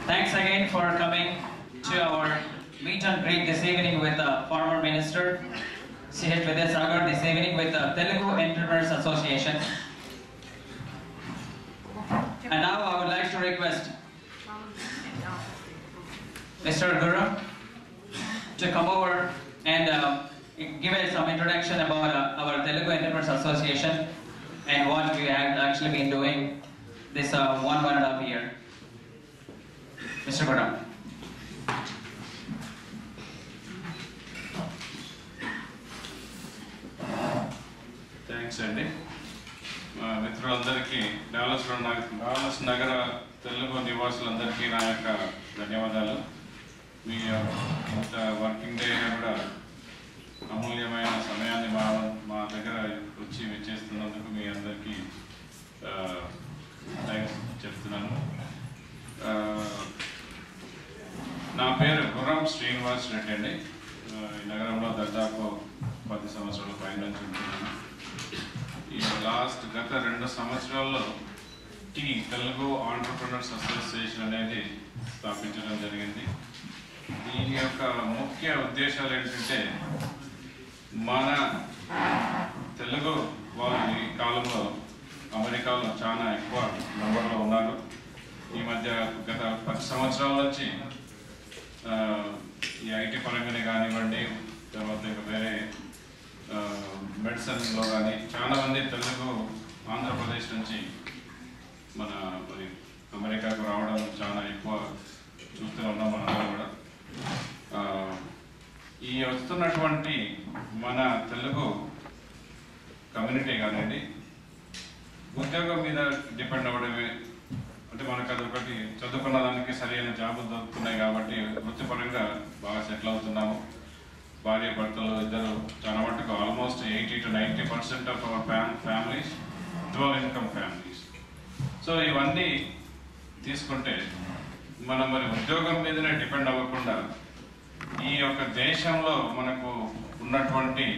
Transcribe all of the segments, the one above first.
Thanks again for coming to our meet and greet this evening with the former minister, C.H. Vidyasagar, this evening with the Telugu Entrepreneurs Association. And now I would like to request Mr. Guru to come over and uh, give us some introduction about uh, our Telugu Entrepreneurs Association and what we have actually been doing this uh, one, one and a half year. Mr. Guru. Thanks అండి మా మిత్రులందరికీ Dallas Dallas నగర తెలుగు నివాసులందరికీ నా యొక్క ధన్యవాదాలు మీ ఇంత working day కూడా అమూల్యమైన సమయాన్ని మా మా దగ్గర వచ్చి విచ్చేస్తున్నందుకు మీ అందరికీ థ్యాంక్స్ చెప్తున్నాను ఆ, నా పేరు గుర్రం శ్రీనివాస్ రెడ్డి అండి ఆ, ఈ నగరంలో దాదాపు పది సంవత్సరాల పైన నుంచి ఉంటున్నాను ఈ లాస్ట్ గత రెండు సంవత్సరాల్లో టీ తెలుగు ఆంటర్ప్రినర్స్ అసోసియేషన్ అనేది స్థాపించడం జరిగింది దీని యొక్క ముఖ్య ఉద్దేశాలు ఏంటంటే మన తెలుగు వాళ్ళు ఈ కాలంలో అమెరికాలో చాలా ఎక్కువ నంబర్లో ఉన్నారు ఈ మధ్య గత పది సంవత్సరాల నుంచి ఆ, ఈ ఐటీ పరంగానే కానివ్వండి తర్వాత ఇంకా వేరే ఆ, మెడిసిన్లో కానీ చాలా మంది తెలుగు ఆంధ్రప్రదేశ్ నుంచి మన మరి అమెరికాకు రావడం చాలా ఎక్కువ చూస్తూ ఉన్నాం మనందరం కూడా ఆ, ఈ వస్తున్నటువంటి మన తెలుగు కమ్యూనిటీ కానివ్వండి ఉద్యోగం మీద డిపెండ్ అవ్వడమే అంటే మనకు అదొకటి చదువుకున్న దానికి సరైన జాబ్ దొరుకుతున్నాయి కాబట్టి వృత్తిపరంగా బాగా సెటిల్ అవుతున్నాము భార్య భర్తలు ఇద్దరు చాలా మటుకు almost eighty to ninety percent of our fam families dual income families so ఇవన్నీ తీసుకుంటే మనం మరి ఉద్యోగం మీదనే డిపెండ్ అవ్వకుండా ఈ యొక్క దేశంలో మనకు ఉన్నటువంటి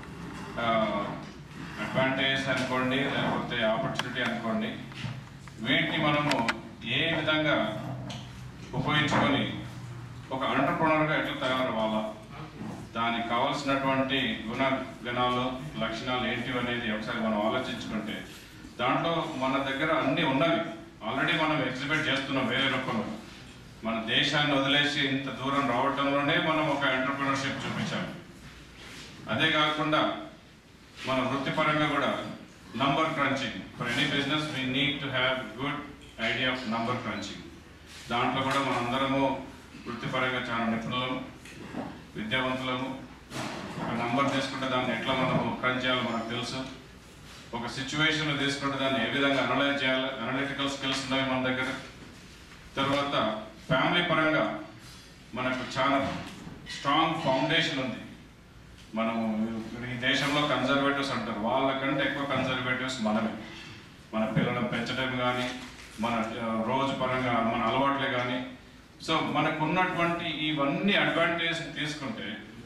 అడ్వాంటేజ్ అనుకోండి లేకపోతే ఆపర్చునిటీ అనుకోండి వీటిని మనము ఏ విధంగా ఉపయోగించుకొని ఒక ఎంటర్ప్రనర్గా ఎట్లా తయారవ్వాలా దానికి కావాల్సినటువంటి గుణ గణాలు లక్షణాలు ఏంటివి అనేది ఒకసారి మనం ఆలోచించుకుంటే దాంట్లో మన దగ్గర అన్నీ ఉన్నవి ఆల్రెడీ మనం ఎగ్జిబిట్ చేస్తున్నాం వేరే రూపంలో మన దేశాన్ని వదిలేసి ఇంత దూరం రావడంలోనే మనం ఒక ఎంటర్ప్రినర్షిప్ చూపించాము అదే కాకుండా మన వృత్తిపరంగా కూడా number crunching for any business we need to have good idea of number crunching దాంట్లో కూడా మనందరము వృత్తిపరంగా చాలా నిపుణులము విద్యావంతులము ఒక నంబర్ తీసుకుంటే దాన్ని ఎట్లా మనము క్రంచ్ చేయాలో మనకు తెలుసు ఒక సిచ్యువేషన్ తీసుకుంటే దాన్ని ఏ విధంగా అనలైజ్ చేయాలి అనలిటికల్ స్కిల్స్ ఉన్నవి మన దగ్గర తర్వాత ఫ్యామిలీ పరంగా మనకు చాలా స్ట్రాంగ్ ఫౌండేషన్ ఉంది మనము ఈ దేశంలో కన్జర్వేటివ్స్ అంటారు వాళ్ళకంటే ఎక్కువ కన్జర్వేటివ్స్ మనమే మన పిల్లలను పెంచడం కానీ మన ఆ, రోజు పరంగా మన అలవాట్లే కానీ సో మనకు ఉన్నటువంటి ఇవన్నీ అడ్వాంటేజ్ తీసుకుంటే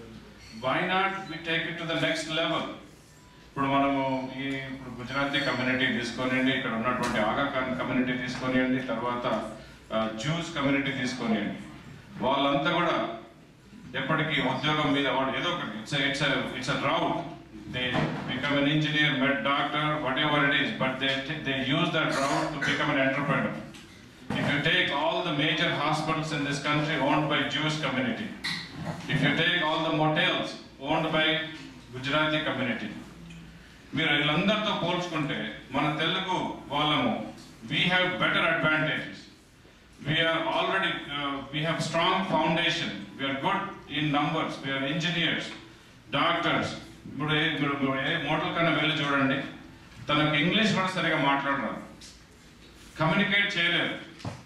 why not we take it to the next level ఇప్పుడు మనము ఈ ఇప్పుడు గుజరాతీ కమ్యూనిటీ తీసుకొనియండి ఇక్కడ ఉన్నటువంటి ఆగా కమ్యూనిటీ తీసుకొనియండి తర్వాత జ్యూస్ కమ్యూనిటీ తీసుకొనియండి వాళ్ళంతా కూడా ఎప్పటికీ ఉద్యోగం మీద వాడు ఏదో ఒకటి it's it's it's a route they become an engineer med doctor whatever it is but they they use that route to become an entrepreneur If you take all the major hospitals in this country owned by Jewish community, if you take all the motels owned by Gujarati community, మీరు వీళ్ళందరితో పోల్చుకుంటే మన తెలుగు వాళ్ళము we have better advantages we are already we have strong foundation we are good in numbers we are engineers doctors ఇప్పుడు ఏ- ఇప్పుడు ఏ motel కన్నా వెళ్ళి చూడండి తనకు ఇంగ్లీష్ కూడా సరిగా మాట్లాడరాదు కమ్యూనికేట్ చేయలేరు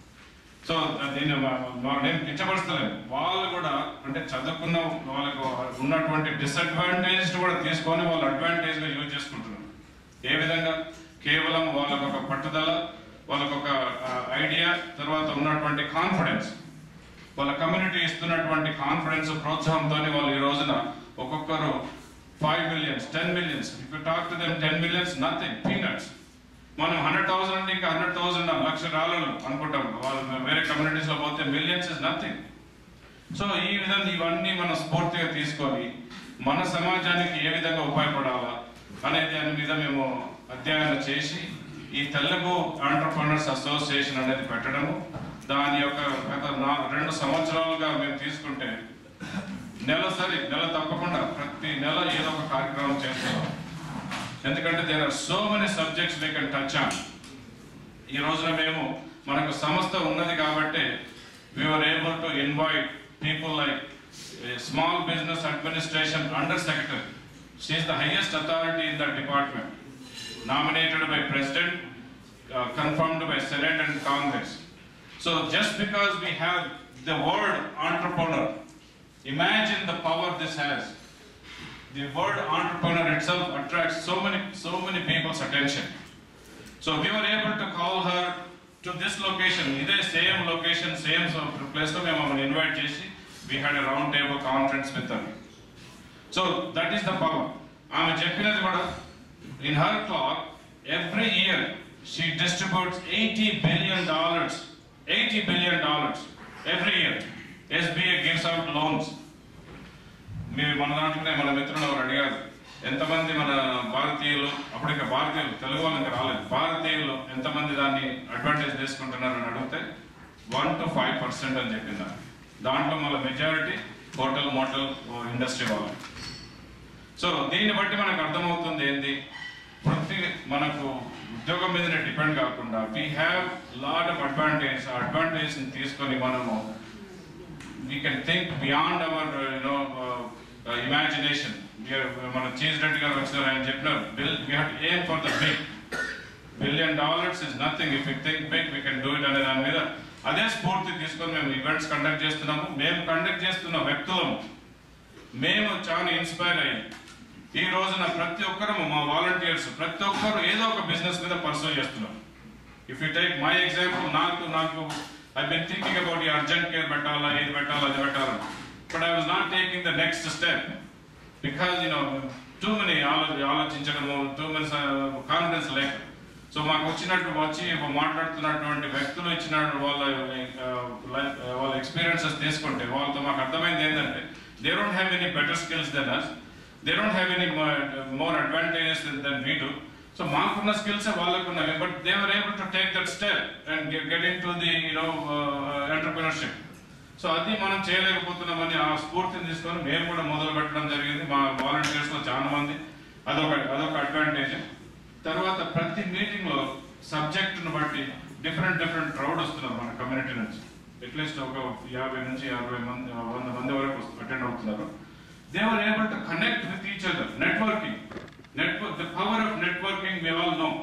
సో దీన్ని మా- మా- నేను పిచ్చపరుస్తలేదు వాళ్ళు కూడా అంటే చదువుకున్న వాళ్ళకు ఉన్నటువంటి డిసడ్వాంటేజ్ కూడా తీసుకొని వాళ్ళు అడ్వాంటేజ్ గా యూజ్ చేసుకుంటున్నారు ఏ విధంగా కేవలం వాళ్ళకు ఒక పట్టుదల వాళ్ళకు ఒక ఐడియా తర్వాత ఉన్నటువంటి కాన్ఫిడెన్స్ వాళ్ళ కమ్యూనిటీ ఇస్తున్నటువంటి కాన్ఫిడెన్స్ ప్రోత్సాహంతో వాళ్ళు ఈ రోజున ఒక్కొక్కరు five millions ten millions if you talk to them ten millions nothing peanuts మనం హండ్రెడ్ థౌసండ్ అంటే ఇంకా హండ్రెడ్ థౌసండ్ లక్ష డాలర్లు అనుకుంటాం వాళ్ళు వేరే కమ్యూనిటీస్లో పోతే మిలియన్స్ ఇస్ నథింగ్ సో ఈ విధంగా ఇవన్నీ మనం స్ఫూర్తిగా తీసుకొని మన సమాజానికి ఏ విధంగా ఉపయోగపడాలా అనే దాని మీద మేము అధ్యయనం చేసి ఈ తెలుగు ఆంటర్ప్రినర్స్ అసోసియేషన్ అనేది పెట్టడము దాని యొక్క గత నా రెండు సంవత్సరాలుగా మేము తీసుకుంటే నెలసరి నెల తప్పకుండా ప్రతి నెల ఏదో ఒక కార్యక్రమం చేస్తున్నాం ఎందుకంటే there are so many subjects we can touch on ఈ రోజున మేము మనకు సంస్థ ఉన్నది కాబట్టి we are able to invite people like small business administration under secretary she is the highest authority in the department nominated by president, uh, confirmed by senate and congress. So just because we have the word entrepreneur, imagine the power this has. The word entrepreneur itself attracts so many, so many people's attention. So we were able to call her to this location, ఇదే same location, same place లో మేము ఆమెను invite చేసి we had a round table conference with her. So that is the power. ఆమె చెప్పినది కూడా in her clock, every year she distributes 80 billion dollars, 80 billion dollars every year. SBA gives out loans. మీరు మన దాంట్లోనే మన మిత్రులు ఎవరు అడిగారు ఎంతమంది మన భారతీయులు అప్పుడు ఇంకా భారతీయులు తెలుగు వాళ్ళు ఇంకా రాలేదు భారతీయులు ఎంతమంది దాన్ని అడ్వాంటేజ్ తీసుకుంటున్నారు అని అడిగితే వన్ టు ఫైవ్ పర్సెంట్ అని చెప్పింది దాంట్లో మన మెజారిటీ హోటల్ మోటల్ ఇండస్ట్రీ వాళ్ళు సో దీన్ని బట్టి మనకు అర్థమవుతుంది ఏంది వృత్తి మనకు ఉద్యోగం మీదనే డిపెండ్ కాకుండా we have lot of advantage ఆ అడ్వాంటేజ్ తీసుకొని మనము we can think beyond our you know imagination మన చీజ్ రెడ్డి గారు వచ్చినారు ఆయన చెప్పినారు bill we have aim for the big billion dollars is nothing if you think big we can do it అనే దాని మీద అదే స్ఫూర్తి తీసుకొని మేము ఈవెంట్స్ కండక్ట్ చేస్తున్నాము మేము కండక్ట్ చేస్తున్న వ్యక్తులము మేము చాలా ఇన్స్పైర్ అయ్యి ఈ రోజున ప్రతి ఒక్కరు మా వాలంటీర్స్ ప్రతి ఒక్కరు ఏదో ఒక బిజినెస్ మీద పర్సూ చేస్తున్నారు if you take my example నాకు నాకు ఐ బిన్ థింకింగ్ అబౌట్ ఈ అర్జెంట్ కేర్ పెట్టాలా ఇది పెట్టాలా అది పెట్టాలా but I was not taking the next step because you know too many ఆలో ఆలోచించడము టూ మెనీ కాన్ఫిడెన్స్ లేక సో మాకు వచ్చినట్టు వచ్చి మాట్లాడుతున్నటువంటి వ్యక్తులు ఇచ్చిన వాళ్ళ ఆ, లైఫ్ ఆ, వాళ్ళ ఎక్స్పీరియన్సెస్ తీసుకుంటే వాళ్ళతో మాకు అర్థమైంది ఏంటంటే they don't have any better skills than us they don't have any more advantages than we do so మాకున్న స్కిల్స్ వాళ్ళకున్నవి but they were able to take that step and get into the you know entrepreneurship so అది మనం చేయలేకపోతున్నామని ఆ స్ఫూర్తిని తీసుకొని మేము కూడా మొదలు పెట్టడం జరిగింది మా వాలంటీర్స్ లో చాలా మంది అదొక అదొక అడ్వాంటేజ్ తర్వాత ప్రతి మీటింగ్ లో సబ్జెక్ట్ ను బట్టి డిఫరెంట్ డిఫరెంట్ క్రౌడ్ వస్తున్నారు మన కమ్యూనిటీ నుంచి అట్లీస్ట్ ఒక యాభై నుంచి అరవై మంది వంద మంది వరకు అటెండ్ అవుతున్నారు they are able to connect with each other networking network the power of networking we all know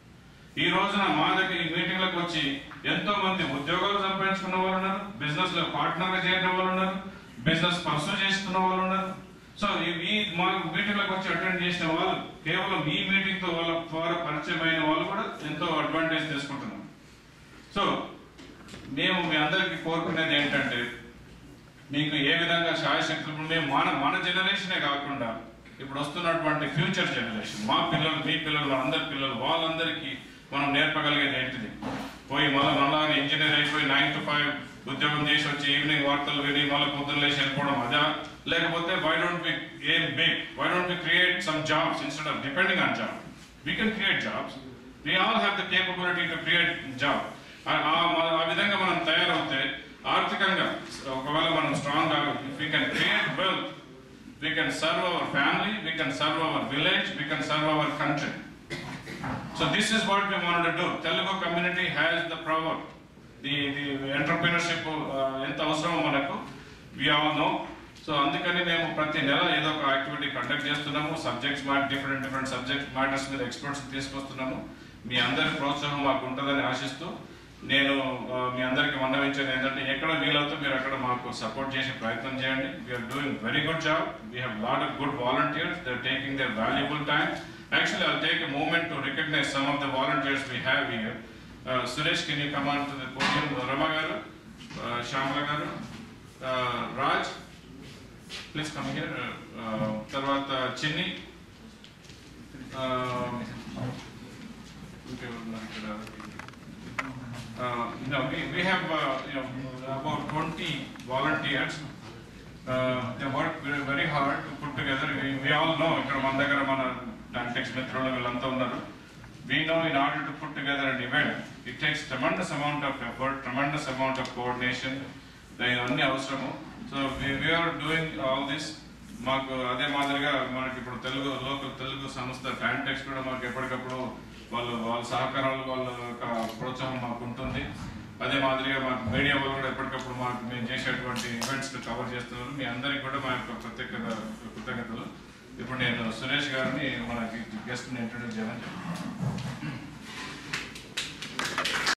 ఈ రోజున మా దగ్గర ఈ మీటింగ్లకు వచ్చి ఎంతో మంది ఉద్యోగాలు సంపాదించుకున్న వాళ్ళు ఉన్నారు బిజినెస్ లో పార్ట్నర్ గా చేరిన వాళ్ళు ఉన్నారు బిజినెస్ పర్సూ చేస్తున్న వాళ్ళు ఉన్నారు సో ఈ- ఈ మా మీటింగ్లకు వచ్చి అటెండ్ చేసిన వాళ్ళు కేవలం ఈ మీటింగ్ తో వాళ్ళ ద్వారా పరిచయం అయిన వాళ్ళు కూడా ఎంతో అడ్వాంటేజ్ తీసుకుంటున్నారు సో మేము మీ అందరికీ కోరుకునేది ఏంటంటే మీకు ఏ విధంగా శాయశక్తులు మేము మన మన జనరేషనే కాకుండా ఇప్పుడు వస్తున్నటువంటి ఫ్యూచర్ జనరేషన్ మా పిల్లలు మీ పిల్లలు మన అందరి పిల్లలు వాళ్ళందరికీ మనం నేర్పగలిగేది ఏంటిది పోయి మళ్ళీ మళ్ళీ ఇంజనీర్ అయిపోయి నైన్ టు ఫైవ్ ఉద్యోగం చేసి వచ్చి ఈవినింగ్ వార్తలు విని మళ్ళీ పొద్దున్న లేచి వెళ్ళిపోవడం అదా లేకపోతే వై డోంట్ బి ఏం big why don't be create some jobs instead of depending on job we can create jobs we all have the capability to create job ఆ విధంగా మనం తయారవుతే ఆర్థికంగా ఒకవేళ మనం strong if we can create wealth we can serve our family we can serve our village we can serve our country so this is what we want to do Telugu community has the power the the entrepreneurship ఎంత అవసరమో మనకు వి all no so అందుకని మేము ప్రతి నెల ఏదో ఒక activity conduct చేస్తున్నాము సబ్జెక్ట్స్ మాట డిఫరెంట్ డిఫరెంట్ సబ్జెక్ట్ మ్యాటర్స్ మీద ఎక్స్పర్ట్స్ తీసుకొస్తున్నాము మీ అందరి ప్రోత్సాహం మాకు ఉంటుందని ఆశిస్తూ నేను ఆ, మీ అందరికి విన్నవించేది ఏంటంటే ఎక్కడ వీలవుతో మీరు అక్కడ మాకు సపోర్ట్ చేసే ప్రయత్నం చేయండి we are doing very good job we have lot of good volunteers they taking their valuable time actually I take a moment to recognize some of the volunteers we have here Suresh can you come on to the podium Rama garu Shyamala గారు Raj please come here తర్వాత చిన్ని ఇంకెవరు ఉన్నారు ఇక్కడ uh, you know, we, we have uh, you know about 20 volunteers. Uh, they work very, very hard to put together. We, we all know ఇక్కడ మన దగ్గర మన డాంటెక్స్ మిత్రులు వీళ్ళంతా ఉన్నారు. We know in order to put together an event, it takes tremendous amount of effort, tremendous amount of coordination. ఇవన్నీ అవసరము so we are doing all this. మాకు అదే మాదిరిగా మనకి ఇప్పుడు తెలుగు లోకల్ తెలుగు సంస్థ టాంటెక్స్ కూడా మాకు ఎప్పటికప్పుడు వాళ్ళు వాళ్ళ సహకారాలు వాళ్ళ యొక్క ప్రోత్సాహం మాకు ఉంటుంది అదే మాదిరిగా మాకు మీడియా వాళ్ళు కూడా ఎప్పటికప్పుడు మాకు మేము చేసేటువంటి ఈవెంట్స్ కవర్ చేస్తున్నారు మీ అందరికి కూడా మా యొక్క ప్రత్యేక కృతజ్ఞతలు ఇప్పుడు నేను సురేష్ గారిని మనకి గెస్ట్ని ఇంట్రొడ్యూస్ చేయాలని చెప్తున్నాను